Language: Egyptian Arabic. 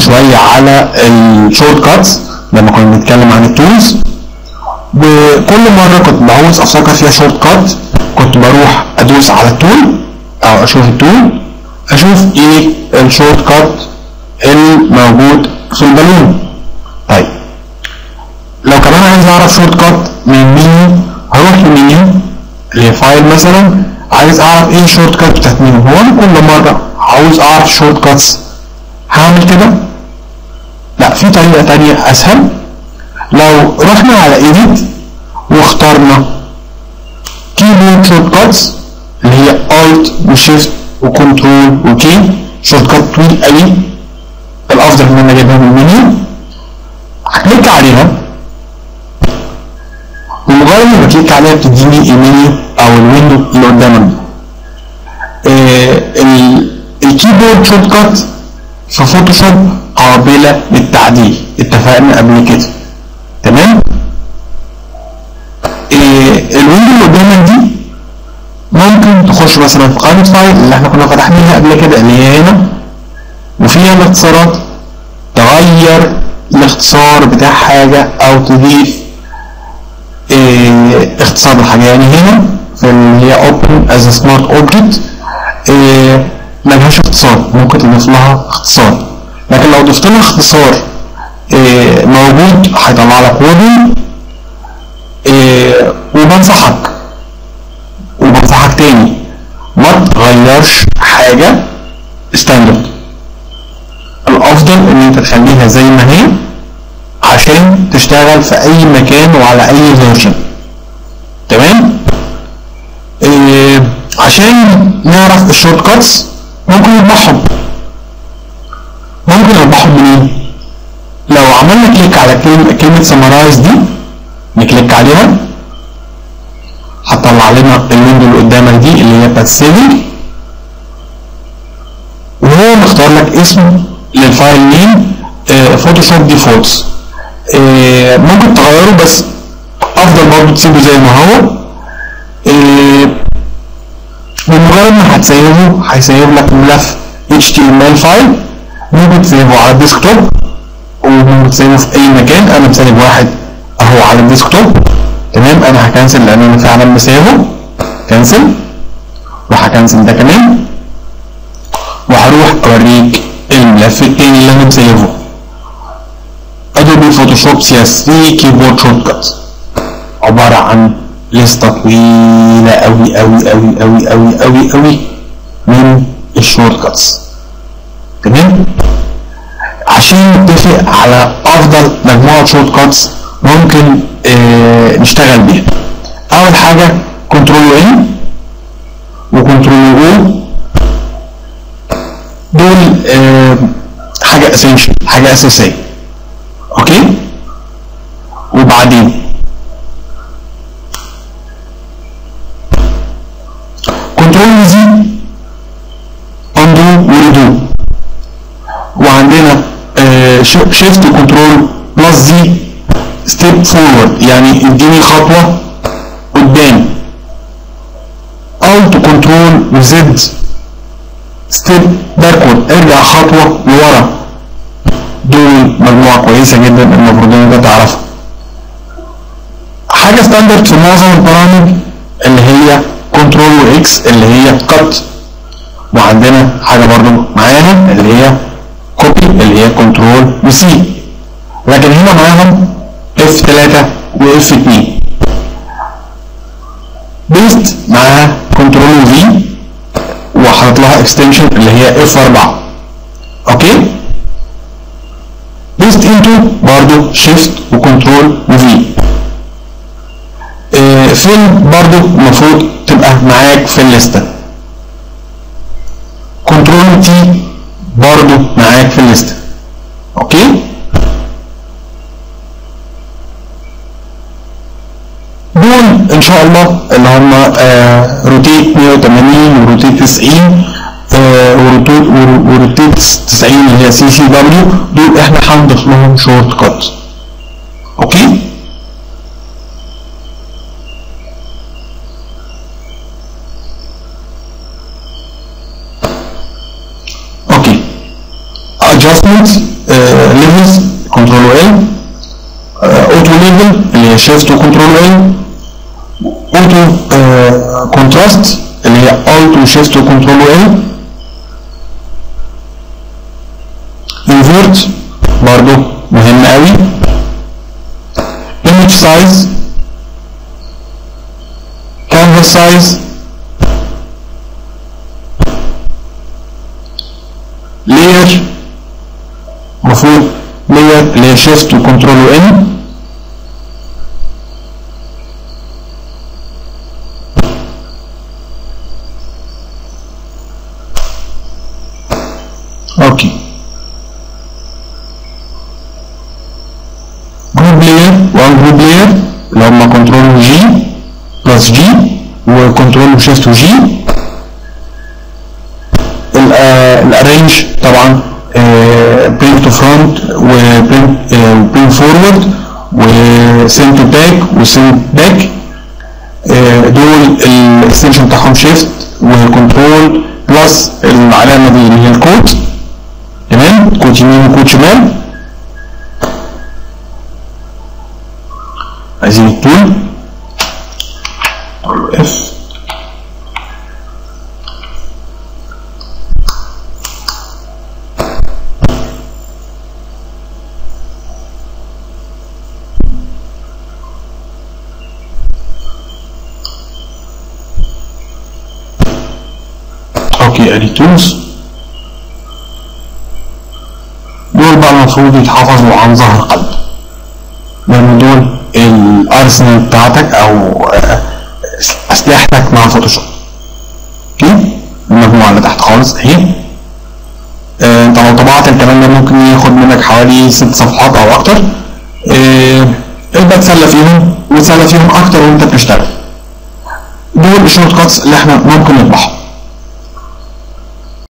شويه على الشورت كاتس لما كنا بنتكلم عن التولز وكل مره كنت بعوز افتكر فيها شورت كات كنت بروح ادوس على التول او اشوف التول اشوف ايه الشورت كات الموجود في البالون طيب لو كمان عايز اعرف شورت كات من مينيو هروح لمينيو اللي هي فايل مثلا عايز اعرف ايه الشورت كات بتاعت مينيو هو انا كل مره عاوز اعرف شورت كاتس هعمل كده لا في طريقه تانية اسهل لو رحنا على ايديت واخترنا كيبورد شورت كاتس اللي هي الت وشيفت وكنترول وكي شورت كات طويل قوي الافضل ان انا اجيبها من المنيو هكليك عليها ومجرد ما بكليك عليها بتديني المنيو او الويندو اللي قدامك دي آه الكيبورد شورت كات في فوتوشوب قابلة للتعديل اتفقنا قبل كده تمام إيه الويندو اللي قدامك دي ممكن تخش مثلا في قائمة فايل اللي احنا كنا فاتحينها قبل كده اللي هي هنا وفيها الاختصارات تغير الاختصار بتاع حاجة او تضيف إيه اختصار الحاجة يعني هنا في اللي هي open as a smart object إيه ملهاش اختصار ممكن تضيف لها اختصار لكن لو ضفت لها اختصار إيه موجود هيطلع لك وورد إيه وبنصحك وبنصحك تاني ما تغيرش حاجة ستاندرد الافضل ان انت تخليها زي ما هي عشان تشتغل في اي مكان وعلى اي فيرجن تمام إيه عشان نعرف الشورت كاتس ممكن نطبعهم ممكن نطبعهم منين لو عملنا كليك على كلمة, كلمة سمرايز دي نكليك عليها هتطلع لنا الويندو اللي قدامك دي اللي هي بتاعت السيفنج وهو مختار لك اسم للفايل نيم فوتوشوب ديفولتس ممكن تغيره بس افضل برضه تسيبه زي ما هو بمجرد ما هتسيبه هيسيب لك ملف HTML فايل ممكن تسيبه على الديسكتوب وممكن تسيبه في اي مكان انا مسيب واحد اهو على الديسكتوب تمام انا هكنسل لان انا فعلا مسيبه كنسل وهكنسل ده كمان وهروح اوريك الملف التاني اللي انا مسيبه ادوبي فوتوشوب سي اس 3 كيبورد شورت كات عباره عن لسته طويله قوي قوي قوي قوي قوي قوي قوي من الشورت كاتس تمام عشان نتفق على افضل مجموعه شورت كاتس ممكن آه نشتغل بيها اول حاجه كنترول ان وكنترول او دول آه حاجه اسينشال حاجه اساسيه اوكي وبعدين كنترول زي اندو وريدو وعندنا شيفت كنترول بلس زي ستيب فورورد يعني اديني خطوه قدام الت كنترول وزد ستيب باكورد ارجع خطوه لورا دول مجموعه كويسه جدا المفروض ان انت تعرفها حاجه ستاندرد في معظم البرامج اللي هي كنترول واكس اللي هي كات وعندنا حاجه برضو معانا اللي هي كوبي اللي هي كنترول وسي لكن هنا معاهم F3 و F2 بيست معاها كنترول في وحاطط لها اكستنشن اللي هي F4 اوكي بيست انتو برضو شيفت وكنترول وفي فين برضو المفروض تبقى معاك في الليستة كنترول تي برضو معاك في الليستة اوكي دول ان شاء الله اللي هم آه روتيت 180 وروتيت 90 آه وروتيت وروتيت 90 اللي هي سي سي دبليو دول احنا هنضيف لهم شورت كات اوكي adjustment ليفلز كنترول ال اوتو ليفل اللي هي شيفت وكنترول ال اوتو كونتراست اللي هي الت وشيفت وكنترول ال انفيرت برضو مهم قوي image size canvas size layer المفروض layer اللي هي shift وكنترول وان اوكي جروب لاير وان جروب لاير اللي هم كنترول جي بلس جي وكنترول وشيفت وجي الارينج طبعا برين تو فرونت وبرين وبرين فورورد وسنت تو باك وسنت باك دول الاكستنشن بتاعهم شيفت وكنترول بلس العلامه دي اللي هي الكود تمام كود يمين وكود شمال عايزين الطول اقول له اف اوكي ادي تولز دول بقى المفروض يتحفظوا عن ظهر قلب لان دول الارسنال بتاعتك او اسلحتك مع فوتوشوب اوكي المجموعه اللي تحت خالص اهي انت لو طبعت الكلام ده ممكن ياخد منك حوالي ست صفحات او اكتر ابدا تسلى فيهم وتسلى فيهم اكتر وانت بتشتغل دول الشورت كاتس اللي احنا ممكن نطبعهم